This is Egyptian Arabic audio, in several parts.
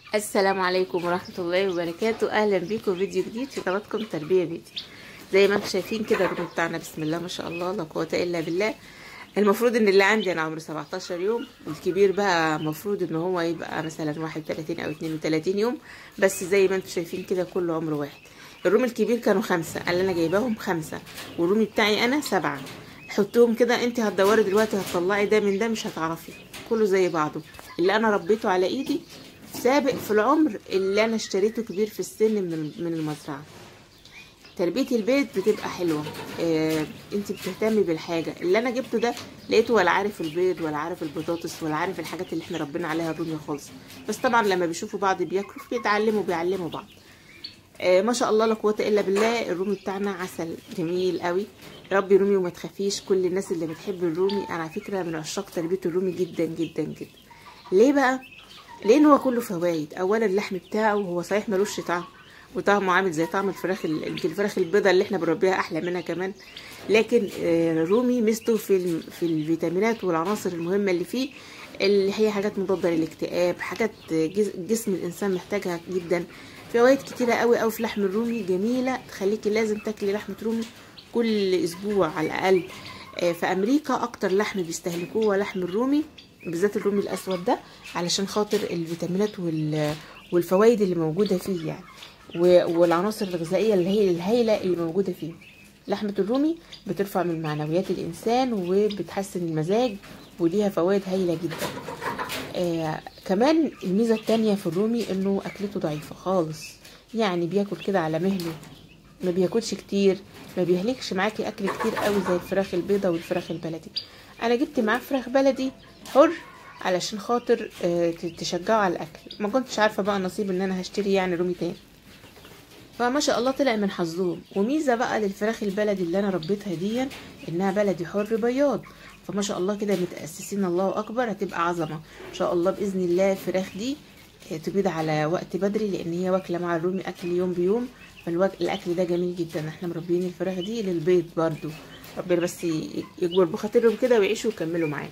السلام عليكم ورحمة الله وبركاته أهلا بيكم في فيديو جديد في قناتكم تربية بيتي زي ما انتم شايفين كده الروم بتاعنا بسم الله ما شاء الله لا قوة إلا بالله المفروض ان اللي عندي انا عمري 17 يوم والكبير بقى المفروض ان هو يبقى مثلا 31 او 32 يوم بس زي ما انتم شايفين كده كله عمر واحد الروم الكبير كانوا خمسة اللي انا جايباهم خمسة والروم بتاعي انا سبعة حطوهم كده انت هتدوري دلوقتي هتطلعي ده من ده مش هتعرفي كله زي بعضه اللي انا ربيته على ايدي سابق في العمر اللي انا اشتريته كبير في السن من من المزرعه تربيه البيت بتبقى حلوه اه انت بتهتمي بالحاجه اللي انا جبته ده لقيته ولا عارف البيض ولا عارف البطاطس ولا عارف الحاجات اللي احنا ربنا عليها الدنيا خالص بس طبعا لما بيشوفوا بعض بياكلوا بيتعلموا بيعلموا بعض اه ما شاء الله لا قوه الا بالله الرومي بتاعنا عسل جميل قوي ربي رومي وما تخافيش كل الناس اللي بتحب الرومي انا على فكره من عشاق تربيه الرومي جدا جدا جدا ليه بقى لان هو كله فوائد اولا اللحم بتاعه هو صحيح ملوش طعم وطعمه عامل زي طعم الفراخ الفراخ البيضاء اللي احنا بنربيها احلى منها كمان لكن رومي ميزته في في الفيتامينات والعناصر المهمه اللي فيه اللي هي حاجات مضاده للاكتئاب حاجات جسم الانسان محتاجها جدا فوائد كتيره قوي قوي في لحم الرومي جميله تخليكي لازم تاكلي لحمه رومي كل اسبوع على الاقل في امريكا اكتر لحم بيستهلكوه هو لحم الرومي بالذات الرومي الاسود ده علشان خاطر الفيتامينات والفوائد اللي موجوده فيه يعني والعناصر الغذائيه اللي هي الهائله اللي موجوده فيه لحمه الرومي بترفع من معنويات الانسان وبتحسن المزاج وليها فوائد هايله جدا آه كمان الميزه التانية في الرومي انه اكلته ضعيفه خالص يعني بياكل كده على مهله ما بياكلش كتير ما بيهلكش معاكي اكل كتير قوي زي الفراخ البيضة والفراخ البلدي انا جبت معاه فراخ بلدي حر علشان خاطر آه تشجعه على الاكل ما كنتش عارفه بقى نصيب ان انا هشتري يعني رومي تاني فما شاء الله طلع من حظهم وميزه بقى للفراخ البلدي اللي انا ربيتها دي انها بلدي حر بياض فما شاء الله كده متاسسين الله اكبر هتبقى عظمه ان شاء الله باذن الله الفراخ دي تبيض على وقت بدري لان هي واكله مع الرومي اكل يوم بيوم فالاكل ده جميل جدا احنا مربيين الفراخ دي للبيض برضو ربنا بس يكبر بخاطرهم كده ويعيشوا ويكملوا معانا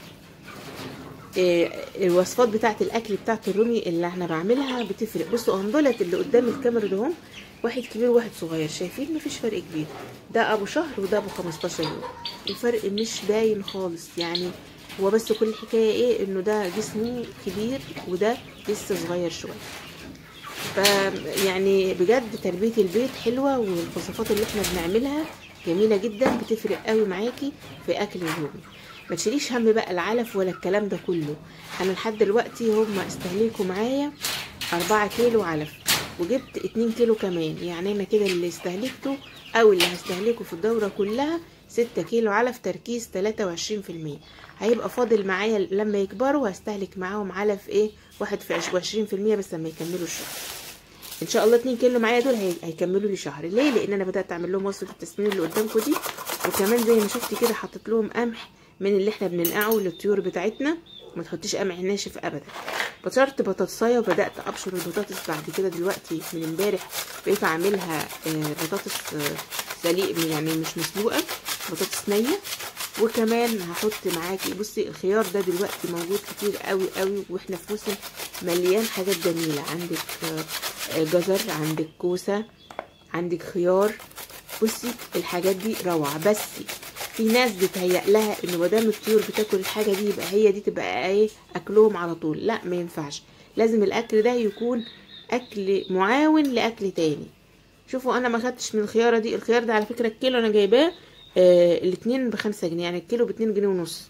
إيه الوصفات بتاعه الاكل بتاعه الرومي اللي احنا بعملها بتفرق بصوا هم دولت اللي قدام الكاميرا دهم واحد كبير وواحد صغير شايفين مفيش فرق كبير ده ابو شهر وده ابو 15 يوم الفرق مش باين خالص يعني هو بس كل الحكايه ايه انه ده جسمه كبير وده لسه صغير شويه ف يعني بجد تربيه البيت حلوه والوصفات اللي احنا بنعملها جميله جدا بتفرق قوي معاكي في اكل اليومي ما تشيليش هم بقى العلف ولا الكلام ده كله انا لحد دلوقتي هم استهلكوا معايا أربعة كيلو علف وجبت اتنين كيلو كمان يعني انا كده اللي استهلكته او اللي هستهلكه في الدورة كلها ستة كيلو علف تركيز تلاتة وعشرين في المية هيبقى فاضل معايا لما يكبروا هستهلك معاهم علف ايه واحد في وعشرين في المية بس لما يكملوا الشهر ان شاء الله اتنين كيلو معايا دول هيكملوا لي شهر ليه لان انا بدات اعمل لهم وصفه التسمين اللي قدامكم دي وكمان زي ما شفتي كده حطيت لهم قمح من اللي احنا بننقعه للطيور بتاعتنا ما تحطيش قمح ناشف ابدا بشرت بطاطسايه وبدات ابشر البطاطس بعد كده دلوقتي من امبارح بقيت اعملها بطاطس سليق يعني مش مسلوقه بطاطس نيه وكمان هحط معاكي بصي الخيار ده دلوقتي موجود كتير قوي قوي واحنا في موسم مليان حاجات جميله عندك جزر عندك كوسه عندك خيار بصي الحاجات دي روعه بس في ناس بتهيأ لها ان ما دام الطيور بتاكل الحاجه دي يبقى هي دي تبقى ايه اكلهم على طول لا ما ينفعش لازم الاكل ده يكون اكل معاون لاكل تاني شوفوا انا ما خدتش من الخياره دي الخيار ده على فكره الكيلو انا جايباه آه الاتنين بخمسة جنيه يعني الكيلو باتنين جنيه ونص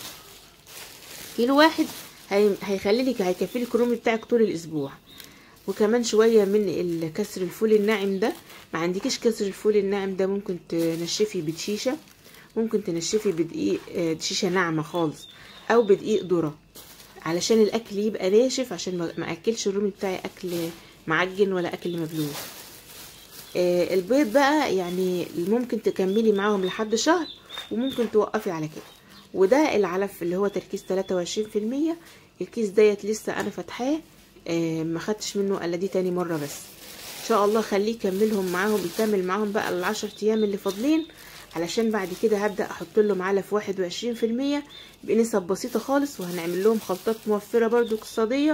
كيلو واحد هي... هيخلي لك هيكفي لك الرومي بتاعك طول الاسبوع وكمان شويه من كسر الفول الناعم ده ما عندكيش كسر الفول الناعم ده ممكن تنشفي بشيشه ممكن تنشفي بدقيق شيشه ناعمه خالص او بدقيق ذره علشان الاكل يبقى ناشف عشان ما اكلش الرومي بتاعي اكل معجن ولا اكل مبلول آه البيض بقى يعني ممكن تكملي معاهم لحد شهر وممكن توقفي على كده وده العلف اللي هو تركيز 23% الكيس ديت لسه انا فاتحاه آه ما خدتش منه الا دي تاني مره بس ان شاء الله خليه يكملهم معاهم يكمل معاهم بقى العشر ايام اللي فاضلين علشان بعد كده هبدا احط لهم علف واحد وعشرين في المية بنسب بسيطه خالص وهنعمل لهم خلطات موفره برضو اقتصاديه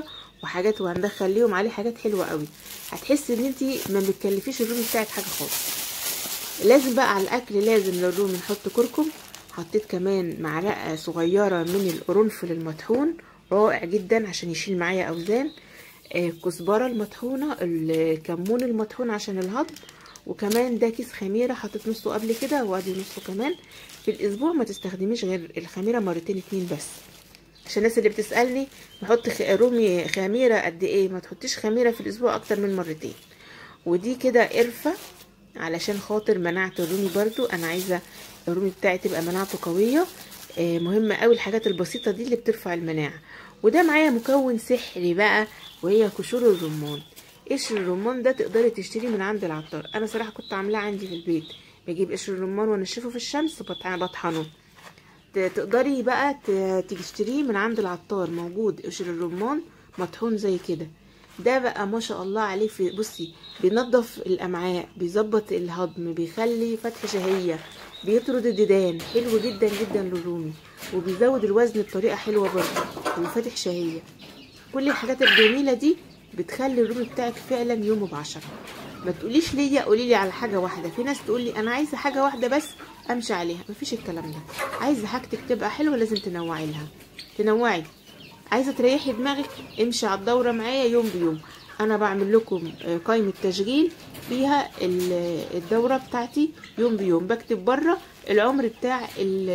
وحاجات وهندخل ليهم عليه حاجات حلوه قوي هتحس ان انت ما بتكلفيش الرومي بتاعك حاجه خالص لازم بقى على الاكل لازم للرومي نحط كركم حطيت كمان معلقه صغيره من القرنفل المطحون رائع جدا عشان يشيل معايا اوزان الكزبره المطحونه الكمون المطحون عشان الهضم وكمان ده كيس خميره حطيت نصه قبل كده وادي نصه كمان في الاسبوع ما تستخدميش غير الخميره مرتين اتنين بس عشان الناس اللي بتسالني نحط رومي خميره قد ايه ما تحطيش خميره في الاسبوع اكتر من مرتين ودي كده قرفه علشان خاطر مناعه الرومي برضو انا عايزه الرومي بتاعي تبقى مناعته قويه مهمه قوي الحاجات البسيطه دي اللي بترفع المناعه وده معايا مكون سحري بقى وهي قشور الرمان قشر الرمان ده تقدري تشتريه من عند العطار انا صراحه كنت عاملاه عندي في البيت بجيب قشر الرمان وانشفه في الشمس بطحنه تقدري بقى تشتريه من عند العطار موجود قشر الرمان مطحون زي كده ده بقى ما شاء الله عليه في بصي بينظف الامعاء بيظبط الهضم بيخلي فتح شهيه بيطرد الديدان حلو جدا جدا للرومي وبيزود الوزن بطريقه حلوه برضه وفاتح شهيه كل الحاجات الجميله دي بتخلي الرومي بتاعك فعلا يومه بعشرة ما تقوليش ليا قولي لي على حاجه واحده في ناس تقول لي انا عايزه حاجه واحده بس امشي عليها مفيش الكلام ده عايزه حاجتك تبقى حلوه لازم تنوعي لها تنوعي عايزه تريحي دماغك امشي على الدوره معايا يوم بيوم انا بعمل لكم قائمه تشغيل فيها الدوره بتاعتي يوم بيوم بكتب بره العمر بتاع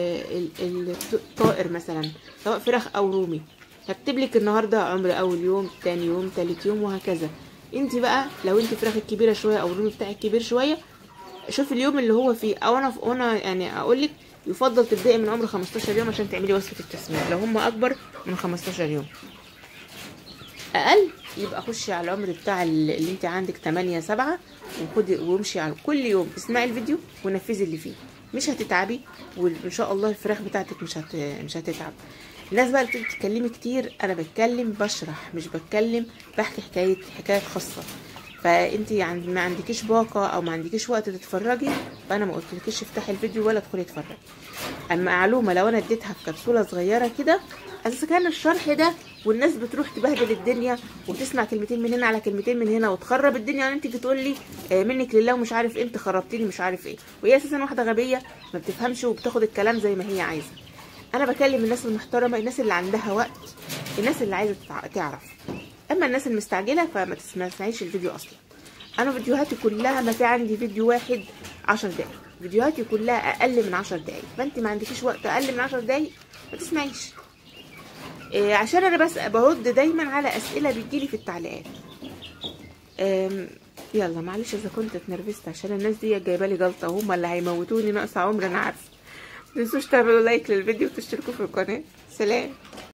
الطائر مثلا سواء فراخ او رومي هكتب لك النهارده عمر اول يوم تاني يوم تالت يوم وهكذا انت بقى لو انت فراخك كبيره شويه او الرومي بتاعك كبير شويه شوفي اليوم اللي هو فيه او انا انا يعني اقول لك يفضل تبداي من عمر 15 يوم عشان تعملي وصفه التسمين لو هم اكبر من 15 يوم اقل يبقى خشي على العمر بتاع اللي انت عندك 8 7 وخدي وامشي على كل يوم اسمعي الفيديو ونفذي اللي فيه مش هتتعبي وان شاء الله الفراخ بتاعتك مش هت... مش هتتعب الناس بقى اللي بتتكلمي كتير انا بتكلم بشرح مش بتكلم بحكي حكايه حكايات خاصه فانت عند ما عندكيش باقه او ما عندكيش وقت تتفرجي فانا ما قلتلكيش افتحي الفيديو ولا ادخلي اتفرجي اما معلومه لو انا اديتها في كبسوله صغيره كده اذا كان الشرح ده والناس بتروح تبهدل الدنيا وتسمع كلمتين من هنا على كلمتين من هنا وتخرب الدنيا يعني انت بتقول لي منك لله ومش عارف ايه انت خربتيني مش عارف ايه وهي اساسا واحده غبيه ما بتفهمش وبتاخد الكلام زي ما هي عايزه انا بكلم الناس المحترمه الناس اللي عندها وقت الناس اللي عايزه تعرف اما الناس المستعجله فما تسمعيش الفيديو اصلا انا فيديوهاتي كلها ما في عندي فيديو واحد عشر دقايق فيديوهاتي كلها اقل من عشر دقايق فانت ما عندكيش وقت اقل من عشر دقايق ما تسمعيش إيه عشان انا بس برد دايما على اسئله بتجيلي في التعليقات يلا معلش اذا كنت اتنرفزت عشان الناس دي جايبه لي جلطه وهم اللي هيموتوني ناقص عمر انا عارفه متنسوش تعملوا لايك للفيديو وتشتركوا في القناه سلام